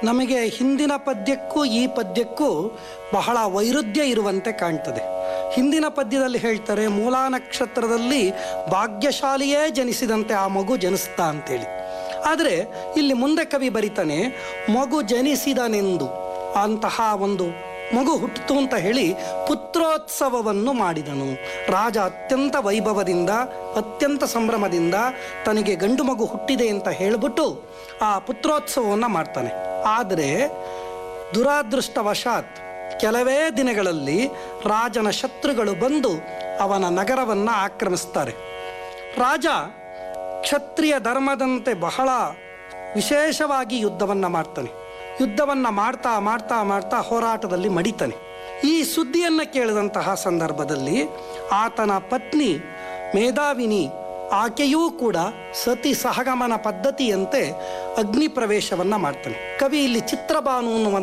ನಮಗೆ ಹಿಂದಿನ ಪದ್ಯಕ್ಕೂ ಈ ಪದ್ಯಕ್ಕೂ ಬಹಳ ವೈರುಧ್ಯ ಇರುವಂತೆ ಕಾಣ್ತದೆ ಹಿಂದಿನ ಪದ್ಯದಲ್ಲಿ ಹೇಳ್ತಾರೆ ಮೂಲಾ ನಕ್ಷತ್ರದಲ್ಲಿ ಭಾಗ್ಯಶಾಲಿಯೇ ಜನಿಸಿದಂತೆ ಆ ಮಗು ಜನಿಸ್ತಾ ಅಂತೇಳಿ ಆದರೆ ಇಲ್ಲಿ ಮುಂದೆ ಕವಿ ಬರಿತಾನೆ ಮಗು ಜನಿಸಿದನೆಂದು ಅಂತಹ ಒಂದು ಮಗು ಹುಟ್ಟಿತು ಅಂತ ಹೇಳಿ ಪುತ್ರೋತ್ಸವವನ್ನು ಮಾಡಿದನು ರಾಜ ಅತ್ಯಂತ ವೈಭವದಿಂದ ಅತ್ಯಂತ ಸಂಭ್ರಮದಿಂದ ತನಗೆ ಗಂಡು ಮಗು ಹುಟ್ಟಿದೆ ಅಂತ ಹೇಳಿಬಿಟ್ಟು ಆ ಪುತ್ರೋತ್ಸವವನ್ನು ಮಾಡ್ತಾನೆ ಆದರೆ ದುರಾದೃಷ್ಟವಶಾತ್ ಕೆಲವೇ ದಿನಗಳಲ್ಲಿ ರಾಜನ ಶತ್ರುಗಳು ಬಂದು ಅವನ ನಗರವನ್ನು ಆಕ್ರಮಿಸ್ತಾರೆ ರಾಜ ಕ್ಷತ್ರಿಯ ಧರ್ಮದಂತೆ ಬಹಳ ವಿಶೇಷವಾಗಿ ಯುದ್ಧವನ್ನು ಮಾಡ್ತಾನೆ ಯುದ್ಧವನ್ನು ಮಾಡ್ತಾ ಮಾಡ್ತಾ ಮಾಡ್ತಾ ಹೋರಾಟದಲ್ಲಿ ಮಡಿತಾನೆ ಈ ಸುದ್ದಿಯನ್ನು ಕೇಳಿದಂತಹ ಸಂದರ್ಭದಲ್ಲಿ ಆತನ ಪತ್ನಿ ಮೇಧಾವಿನಿ ಆಕೆಯೂ ಕೂಡ ಸತಿ ಸಹಗಮನ ಪದ್ಧತಿಯಂತೆ ಅಗ್ನಿ ಪ್ರವೇಶವನ್ನು ಮಾಡ್ತಾನೆ ಕವಿ ಇಲ್ಲಿ ಚಿತ್ರಭಾನು ಅನ್ನುವಂಥ